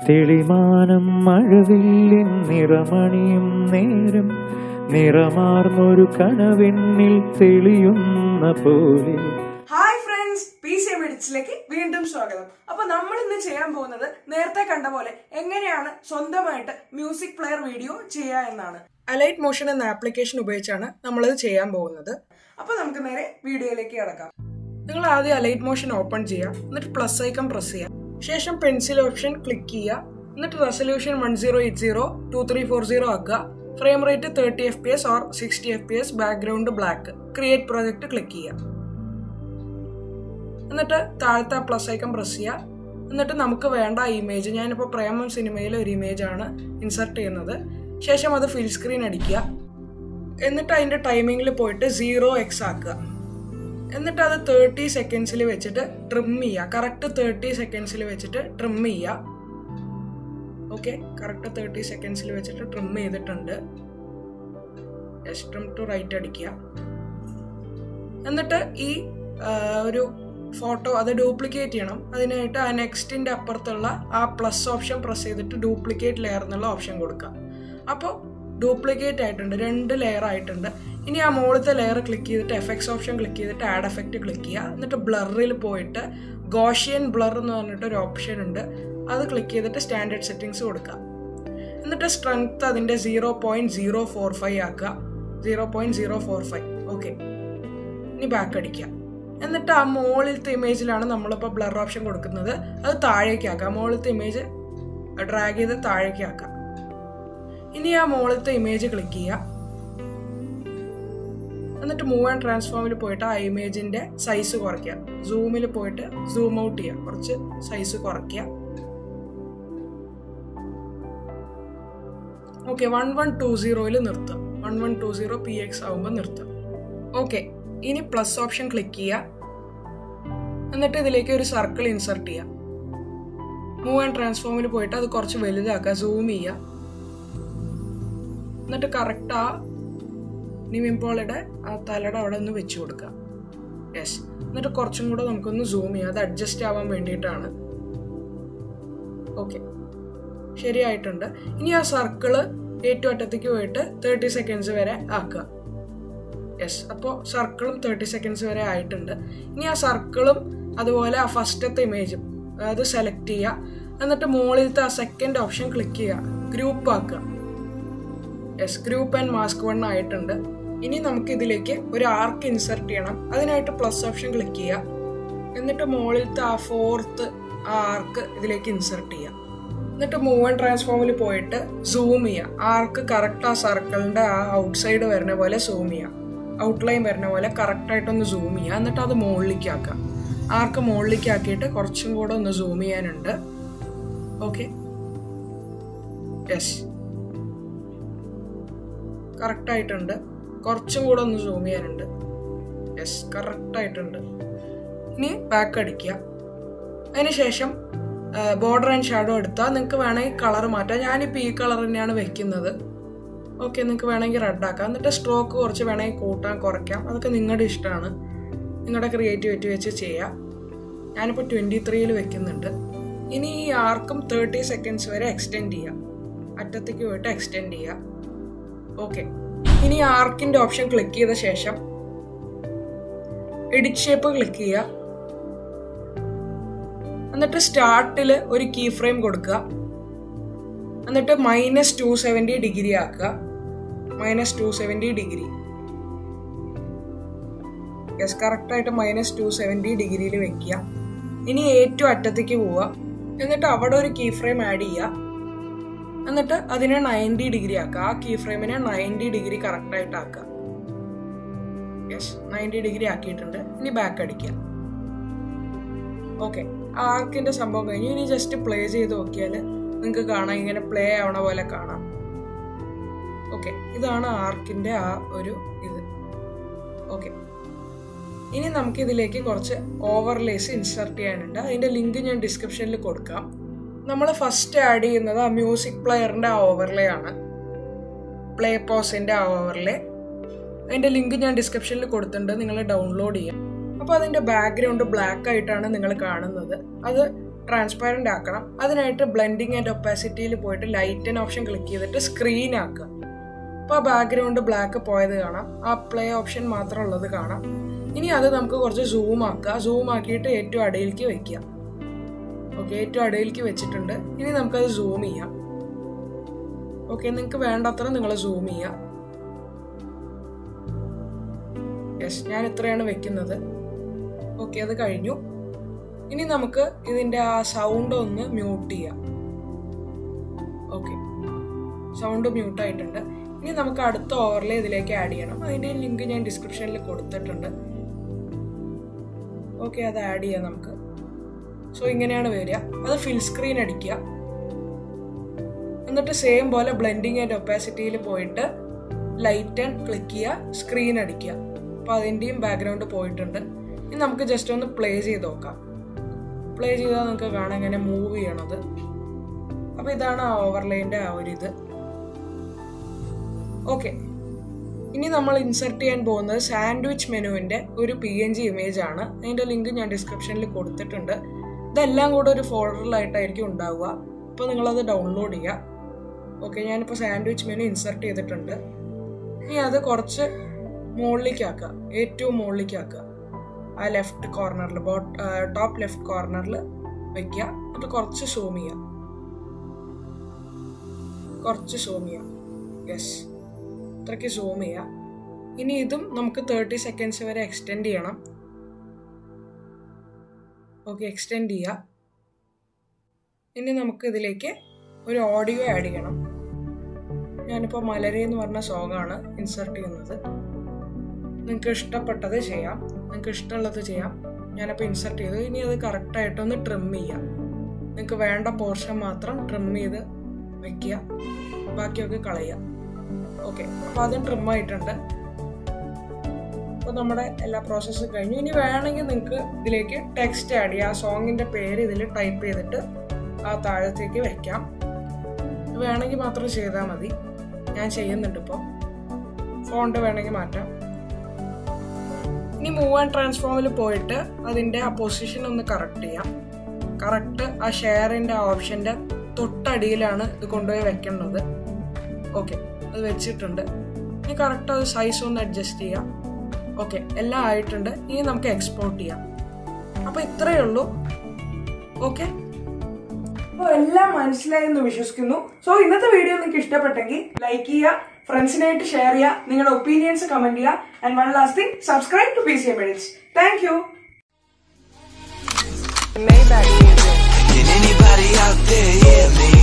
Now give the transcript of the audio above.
തെളിമാനം മഴവില്ലിൻ നിറമണിയും നേരം നിറമാർന്നൊരു കനവെണ്ണിൽ തെളിയുന്ന പോലെ ഹായ് ഫ്രണ്ട്സ് പി സി എമിഡിറ്റ്സിലേക്ക് വീണ്ടും സ്വാഗതം അപ്പൊ നമ്മൾ ഇന്ന് ചെയ്യാൻ പോകുന്നത് നേരത്തെ കണ്ട പോലെ എങ്ങനെയാണ് സ്വന്തമായിട്ട് മ്യൂസിക് പ്ലെയർ വീഡിയോ ചെയ്യുക എന്നാണ് അലൈറ്റ് മോഷൻ എന്ന ആപ്ലിക്കേഷൻ ഉപയോഗിച്ചാണ് നമ്മളത് ചെയ്യാൻ പോകുന്നത് അപ്പൊ നമുക്ക് നേരെ വീഡിയോയിലേക്ക് കിടക്കാം നിങ്ങൾ ആദ്യം അലൈറ്റ് മോഷൻ ഓപ്പൺ ചെയ്യുക എന്നിട്ട് പ്ലസ് ഐക്കൺ പ്രസ് ചെയ്യുക ശേഷം പെൻസിൽ ഓപ്ഷൻ ക്ലിക്ക് ചെയ്യുക എന്നിട്ട് resolution one zero eight zero two three four zero ആക്കുക frame rate thirty F P S or sixty F P S background black create project click ചെയ്യുക എന്നിട്ട് താഴത്തെ plus icon press ചെയ്യുക എന്നിട്ട് നമുക്ക് വേണ്ട ഇമേജ് ഞാനിപ്പോൾ പ്രേമം സിനിമയിലെ ഒരു ഇമേജ് ആണ് ഇൻസർട്ട് ചെയ്യുന്നത് ശേഷം അത് ഫിൽ സ്ക്രീൻ അടിക്കുക എന്നിട്ട് അതിൻ്റെ ടൈമിങ്ങിൽ പോയിട്ട് സീറോ എക്സ് ആക്കുക എന്നിട്ട് അത് തേർട്ടി സെക്കൻഡ്സിൽ വെച്ചിട്ട് ട്രിം ചെയ്യുക കറക്റ്റ് തേർട്ടി സെക്കൻഡ്സിൽ വെച്ചിട്ട് ട്രിം ചെയ്യുക ഓക്കെ കറക്റ്റ് തേർട്ടി സെക്കൻഡ്സിൽ വെച്ചിട്ട് ട്രിം ചെയ്തിട്ടുണ്ട് യെസ് ട്രിം ടു റൈറ്റ് അടിക്കുക എന്നിട്ട് ഈ ആ, ഒരു ഫോട്ടോ അത് ഡ്യൂപ്ലിക്കേറ്റ് ചെയ്യണം അതിനായിട്ട് ആ നെക്സ്റ്റിൻ്റെ അപ്പുറത്തുള്ള ആ പ്ലസ് ഓപ്ഷൻ പ്രസ് ചെയ്തിട്ട് ഡ്യൂപ്ലിക്കേറ്റ് ലെയർ എന്നുള്ള ഓപ്ഷൻ കൊടുക്കുക അപ്പോൾ ഡ്യൂപ്ലിക്കേറ്റ് ആയിട്ടുണ്ട് രണ്ട് ലെയർ ആയിട്ടുണ്ട് ഇനി ആ മുകളിലത്തെ ലെയർ ക്ലിക്ക് ചെയ്തിട്ട് എഫക്ട്സ് ഓപ്ഷൻ ക്ലിക്ക് ചെയ്തിട്ട് ആഡ് എഫക്റ്റ് ക്ലിക്ക് ചെയ്യുക എന്നിട്ട് ബ്ലറിൽ പോയിട്ട് ഗോഷിയൻ ബ്ലർ എന്ന് പറഞ്ഞിട്ട് ഒരു ഓപ്ഷൻ ഉണ്ട് അത് ക്ലിക്ക് ചെയ്തിട്ട് സ്റ്റാൻഡേർഡ് സെറ്റിങ്സ് കൊടുക്കുക എന്നിട്ട് സ്ട്രെങ്ത് അതിൻ്റെ zero point zero four five ആക്കുക zero point zero four five okay ഇനി ബാക്ക് അടിക്കുക എന്നിട്ട് ആ മുകളിലത്തെ ഇമേജിലാണ് നമ്മളിപ്പോൾ ബ്ലർ ഓപ്ഷൻ കൊടുക്കുന്നത് അത് താഴേക്ക് ആക്കുക മുകളിലത്തെ ഇമേജ് ഡ്രാഗ് ചെയ്ത് താഴേക്ക് ആക്കുക ഇനി ആ മുകളിലത്തെ ഇമേജ് ക്ലിക്ക് ചെയ്യുക എന്നിട്ട് മൂവ് ആൻഡ് ട്രാൻസ്ഫോമിൽ പോയിട്ട് ആ ഇമേജിന്റെ സൈസ് കുറയ്ക്കുക സൂമിൽ പോയിട്ട് സൂം ഔട്ട് ചെയ്യുക കുറച്ച് സൈസ് കുറയ്ക്കുക ഓക്കെ വൺ വൺ ടു സീറോയിൽ നിർത്തുക one one two zero P X ആകുമ്പോൾ നിർത്തുക ഓക്കെ ഇനി പ്ലസ് ഓപ്ഷൻ ക്ലിക്ക് ചെയ്യുക എന്നിട്ട് ഇതിലേക്ക് ഒരു സർക്കിൾ ഇൻസർട്ട് ചെയ്യുക മൂവ് ആൻഡ് ട്രാൻസ്ഫോമിൽ പോയിട്ട് അത് കുറച്ച് വലുതാക്കുക സൂം ചെയ്യുക എന്നിട്ട് കറക്റ്റ് ആ നിവിംപോളയുടെ ആ തലയുടെ അവിടെ ഒന്ന് വെച്ച് കൊടുക്കുക യെസ് എന്നിട്ട് കുറച്ചും കൂടെ നമുക്കൊന്ന് സൂം ചെയ്യാം അത് അഡ്ജസ്റ്റ് ആവാൻ വേണ്ടിയിട്ടാണ് ഓക്കെ ശരിയായിട്ടുണ്ട് ഇനി ആ സർക്കിള് ഏറ്റവും അറ്റത്തേക്ക് പോയിട്ട് തേർട്ടി സെക്കൻഡ്സ് വരെ ആക്കുക യെസ് അപ്പോൾ സർക്കിളും തേർട്ടി സെക്കൻഡ്സ് വരെ ആയിട്ടുണ്ട് ഇനി ആ സർക്കിളും അതുപോലെ ആ ഫസ്റ്റത്തെ ഇമേജും അത് സെലക്ട് ചെയ്യുക എന്നിട്ട് മുകളിലത്തെ ആ സെക്കൻഡ് ഓപ്ഷൻ ക്ലിക്ക് ചെയ്യുക ഗ്രൂപ്പ് ആക്കുക yes group and mask one ആയിട്ടുണ്ട് ഇനി നമുക്ക് ഇതിലേക്ക് ഒരു ആർക്ക് ഇൻസർട്ട് ചെയ്യണം അതിനായിട്ട് പ്ലസ് ഓപ്ഷൻ ക്ലിക്ക് ചെയ്യുക എന്നിട്ട് മുകളിലത്തെ ആ ഫോർത്ത് ആ ആർക്ക് ഇതിലേക്ക് ഇൻസർട്ട് ചെയ്യുക എന്നിട്ട് മൂവ് ആൻഡ് ട്രാൻസ്ഫോമിൽ പോയിട്ട് സൂം ചെയ്യുക ആർക്ക് കറക്റ്റ് ആ സർക്കിളിന്റെ ആ ഔട്ട് സൈഡ് വരുന്ന പോലെ സൂം ചെയ്യുക ഔട്ട്ലൈൻ വരുന്ന പോലെ കറക്റ്റായിട്ടൊന്ന് സൂം ചെയ്യുക എന്നിട്ട് അത് മുകളിലേക്ക് ആക്കുക ആർക്ക് മുകളിലേക്ക് ആക്കിയിട്ട് കുറച്ചും കൂടെ ഒന്ന് സൂം ചെയ്യാനുണ്ട് ഓക്കെ യെസ് കറക്റ്റ് ആയിട്ടുണ്ട് കുറച്ചും കൂടെ ഒന്ന് സൂം ചെയ്യാനുണ്ട് യെസ് കറക്റ്റ് ആയിട്ടുണ്ട് ഇനി ബാക്ക് അടിക്കുക അതിനുശേഷം ബോർഡർ ആൻഡ് ഷാഡോ എടുത്താൽ നിങ്ങൾക്ക് വേണമെങ്കിൽ കളർ മാറ്റാം ഞാനിപ്പോൾ ഈ കളർ തന്നെയാണ് വെക്കുന്നത് ഓക്കെ നിങ്ങൾക്ക് വേണമെങ്കിൽ റെഡ് ആക്കാം എന്നിട്ട് സ്ട്രോക്ക് കുറച്ച് വേണമെങ്കിൽ കൂട്ടാൻ കുറയ്ക്കാം അതൊക്കെ നിങ്ങളുടെ ഇഷ്ടമാണ് നിങ്ങളുടെ ക്രിയേറ്റിവിറ്റി വെച്ച് ചെയ്യാം ഞാനിപ്പോൾ ട്വൻറ്റി ത്രീയിൽ വെക്കുന്നുണ്ട് ഇനി ഈ ആർക്കും തേർട്ടി സെക്കൻഡ്സ് വരെ എക്സ്റ്റെൻഡ് ചെയ്യാം അറ്റത്തേക്ക് പോയിട്ട് എക്സ്റ്റെൻഡ് ചെയ്യാം ഓക്കെ ഇനി ആർക്കിന്റെ ഓപ്ഷൻ ക്ലിക്ക് ചെയ്ത ശേഷം എഡിറ്റ് ഷേപ്പ് ക്ലിക്ക് ചെയ്യുക എന്നിട്ട് സ്റ്റാർട്ടിൽ ഒരു കീ ഫ്രെയിം കൊടുക്കുക എന്നിട്ട് മൈനസ് ടു സെവൻറ്റി ഡിഗ്രി ആക്കുക minus two seventy degree yes കറക്റ്റായിട്ട് മൈനസ് ടു സെവൻറ്റി ഡിഗ്രിയിൽ വെക്കുക ഇനി ഏറ്റവും അറ്റത്തേക്ക് പോവുക എന്നിട്ട് അവിടെ ഒരു കീ ഫ്രെയിം ആഡ് ചെയ്യുക എന്നിട്ട് അതിനെ നയൻറ്റി ഡിഗ്രി ആക്കുക ആ കീ ഫ്രെയിമിനെ നയൻറ്റി ഡിഗ്രി കറക്റ്റ് ആയിട്ട് ആക്കുക യെസ് നയൻറ്റി ഡിഗ്രി ആക്കിയിട്ടുണ്ട് ഇനി ബാക്ക് അടിക്കുക ഓക്കെ ആർക്കിന്റെ സംഭവം കഴിഞ്ഞു ഇനി ജസ്റ്റ് പ്ലേ ചെയ്ത് നോക്കിയാൽ നിങ്ങൾക്ക് കാണാം ഇങ്ങനെ പ്ലേ ആവണ പോലെ കാണാം ഓക്കെ ഇതാണ് ആർക്കിന്റെ ആ ഒരു ഇത് ഓക്കെ ഇനി നമുക്ക് ഇതിലേക്ക് കുറച്ച് ഓവർലേസ് ഇൻസർട്ട് ചെയ്യാനുണ്ട് അതിന്റെ ലിങ്ക് ഞാൻ ഡിസ്ക്രിപ്ഷനിൽ കൊടുക്കാം നമ്മൾ ഫസ്റ്റ് ആഡ് ചെയ്യുന്നത് ആ മ്യൂസിക് പ്ലെയറിന്റെ ആ ഓവർലേ ആണ് പ്ലേ പോസിന്റെ ആ ഓവർലേ അതിന്റെ ലിങ്ക് ഞാൻ ഡിസ്ക്രിപ്ഷനിൽ കൊടുത്തിട്ടുണ്ട് നിങ്ങൾ ഡൗൺലോഡ് ചെയ്യാം അപ്പോൾ അതിന്റെ ബാക്ക്ഗ്രൗണ്ട് ബ്ലാക്ക് ആയിട്ടാണ് നിങ്ങൾ കാണുന്നത് അത് ട്രാൻസ്പാരൻ്റ് ആക്കണം അതിനായിട്ട് ബ്ലെൻഡിങ് ആൻഡ് ഒപ്പാസിറ്റിയിൽ പോയിട്ട് ലൈറ്റ് ആൻഡ് ഓപ്ഷൻ ക്ലിക്ക് ചെയ്തിട്ട് സ്ക്രീൻ ആക്കുക അപ്പോൾ ആ ബാക്ക്ഗ്രൗണ്ട് ബ്ലാക്ക് പോയത് കാണാം ആ പ്ലേ ഓപ്ഷൻ മാത്രം ഉള്ളത് കാണാം ഇനി അത് നമുക്ക് കുറച്ച് സൂം ആക്കുക സൂം ആക്കിയിട്ട് ഏറ്റവും അടിയിലേക്ക് വെക്കുക ഓക്കെ ഏറ്റവും അടിയിലേക്ക് വെച്ചിട്ടുണ്ട് ഇനി നമുക്കത് സൂം ചെയ്യാം ഓക്കെ നിങ്ങൾക്ക് വേണ്ടത്ര നിങ്ങൾ സൂം ചെയ്യാം യെസ് ഞാൻ ഇത്രയാണ് വെക്കുന്നത് ഓക്കെ അത് കഴിഞ്ഞു ഇനി നമുക്ക് ഇതിൻ്റെ ആ സൗണ്ട് ഒന്ന് മ്യൂട്ട് ചെയ്യാം ഓക്കെ സൗണ്ട് മ്യൂട്ട് ആയിട്ടുണ്ട് ഇനി നമുക്ക് അടുത്ത ഓവർലേ ഇതിലേക്ക് ആഡ് ചെയ്യണം അതിൻ്റെ ലിങ്ക് ഞാൻ ഡിസ്ക്രിപ്ഷനിൽ കൊടുത്തിട്ടുണ്ട് ഓക്കെ അത് ആഡ് ചെയ്യാം നമുക്ക് സോ ഇങ്ങനെയാണ് വരിക അത് ഫിൽ സ്ക്രീൻ അടിക്കുക എന്നിട്ട് സെയിം പോലെ ബ്ലെൻഡിങ് ആൻഡ് ഒപ്പാസിറ്റിയിൽ പോയിട്ട് ലൈറ്റ് ആൻഡ് ക്ലിക്ക് ചെയ്യുക സ്ക്രീൻ അടിക്കുക അപ്പോൾ അതിൻ്റെയും ബാക്ക്ഗ്രൗണ്ട് പോയിട്ടുണ്ട് ഇനി നമുക്ക് ജസ്റ്റ് ഒന്ന് പ്ലേ ചെയ്ത് നോക്കാം പ്ലേ ചെയ്താൽ നിങ്ങൾക്ക് കാണാം എങ്ങനെ മൂവ് ചെയ്യണത് അപ്പോൾ ഇതാണ് ആ ഓവർലൈൻ്റെ ആ ഒരു ഇത് ഓക്കെ ഇനി നമ്മൾ ഇൻസർട്ട് ചെയ്യാൻ പോകുന്നത് സാൻഡ്വിച്ച് മെനുവിൻ്റെ ഒരു പി എൻ ജി ഇമേജ് ആണ് അതിൻ്റെ ലിങ്ക് ഞാൻ ഡിസ്ക്രിപ്ഷനിൽ കൊടുത്തിട്ടുണ്ട് ഇതെല്ലാം കൂടെ ഒരു ഫോൾഡറിലായിട്ടായിരിക്കും ഉണ്ടാവുക അപ്പോൾ നിങ്ങളത് ഡൗൺലോഡ് ചെയ്യുക ഓക്കെ ഞാനിപ്പോൾ സാൻഡ്വിച്ച് മെനു ഇൻസർട്ട് ചെയ്തിട്ടുണ്ട് ഇനി അത് കുറച്ച് മുകളിലേക്ക് ആക്കുക ഏറ്റവും മുകളിലേക്ക് ആക്കുക ആ ലെഫ്റ്റ് കോർണറിൽ ബോട്ട് ടോപ്പ് ലെഫ്റ്റ് കോർണറിൽ വെക്കുക എന്നിട്ട് കുറച്ച് സൂം ചെയ്യുക കുറച്ച് സൂം ചെയ്യുക യെസ് ഇത്രയ്ക്ക് സൂം ചെയ്യുക ഇനി ഇതും നമുക്ക് തേർട്ടി സെക്കൻഡ്സ് വരെ എക്സ്റ്റെൻഡ് ചെയ്യണം ഓക്കെ എക്സ്റ്റെൻഡ് ചെയ്യുക ഇനി നമുക്ക് ഇതിലേക്ക് ഒരു ഓഡിയോ ആഡ് ചെയ്യണം ഞാനിപ്പോൾ മലരെ എന്ന് പറഞ്ഞ സോങ്ങാണ് ഇൻസർട്ട് ചെയ്യുന്നത് നിങ്ങൾക്ക് ഇഷ്ടപ്പെട്ടത് ചെയ്യാം നിങ്ങൾക്ക് ഇഷ്ടമുള്ളത് ചെയ്യാം ഞാനപ്പോൾ ഇൻസർട്ട് ചെയ്തു ഇനി അത് കറക്റ്റായിട്ടൊന്ന് ട്രിം ചെയ്യാം നിങ്ങൾക്ക് വേണ്ട പോർഷൻ മാത്രം ട്രിം ചെയ്ത് വെക്കുക ബാക്കിയൊക്കെ കളയുക ഓക്കെ അപ്പോൾ അതും ട്രിം ആയിട്ടുണ്ട് അപ്പോൾ നമ്മുടെ എല്ലാ പ്രോസസ്സും കഴിഞ്ഞു ഇനി വേണമെങ്കിൽ നിങ്ങൾക്ക് ഇതിലേക്ക് ടെക്സ്റ്റ് ആഡ് ചെയ്യുക ആ സോങ്ങിൻ്റെ പേര് ഇതിൽ ടൈപ്പ് ചെയ്തിട്ട് ആ താഴത്തേക്ക് വെക്കാം വേണമെങ്കിൽ മാത്രം ചെയ്താൽ മതി ഞാൻ ചെയ്യുന്നുണ്ട് ഇപ്പോൾ ഫോണ്ട് വേണമെങ്കിൽ മാറ്റാം ഇനി മൂവ് ആൻഡ് ട്രാൻസ്ഫോമിൽ പോയിട്ട് അതിൻ്റെ ആ പൊസിഷൻ ഒന്ന് കറക്റ്റ് ചെയ്യാം കറക്റ്റ് ആ ഷെയറിൻ്റെ ആ ഓപ്ഷൻ്റെ തൊട്ടടിയിലാണ് ഇത് കൊണ്ടുപോയി വെക്കേണ്ടത് ഓക്കെ അത് വെച്ചിട്ടുണ്ട് ഇനി കറക്റ്റ് അത് സൈസ് ഒന്ന് അഡ്ജസ്റ്റ് ചെയ്യാം ഓക്കെ എല്ലാം ആയിട്ടുണ്ട് ഇനി നമുക്ക് എക്സ്പോർട്ട് ചെയ്യാം അപ്പോൾ ഇത്രയേ ഉള്ളൂ ഓക്കെ അപ്പോൾ എല്ലാം മനസ്സിലായി എന്ന് വിശ്വസിക്കുന്നു സോ ഇന്നത്തെ വീഡിയോ നിങ്ങൾക്ക് ഇഷ്ടപ്പെട്ടെങ്കിൽ ലൈക്ക് ചെയ്യുക ഫ്രണ്ട്സിനായിട്ട് ഷെയർ ചെയ്യുക നിങ്ങളുടെ ഒപ്പീനിയൻസ് കമന്റ് ചെയ്യുക and one last thing subscribe to P C എമിഡിറ്റ്സ് thank you Can anybody out there hear me?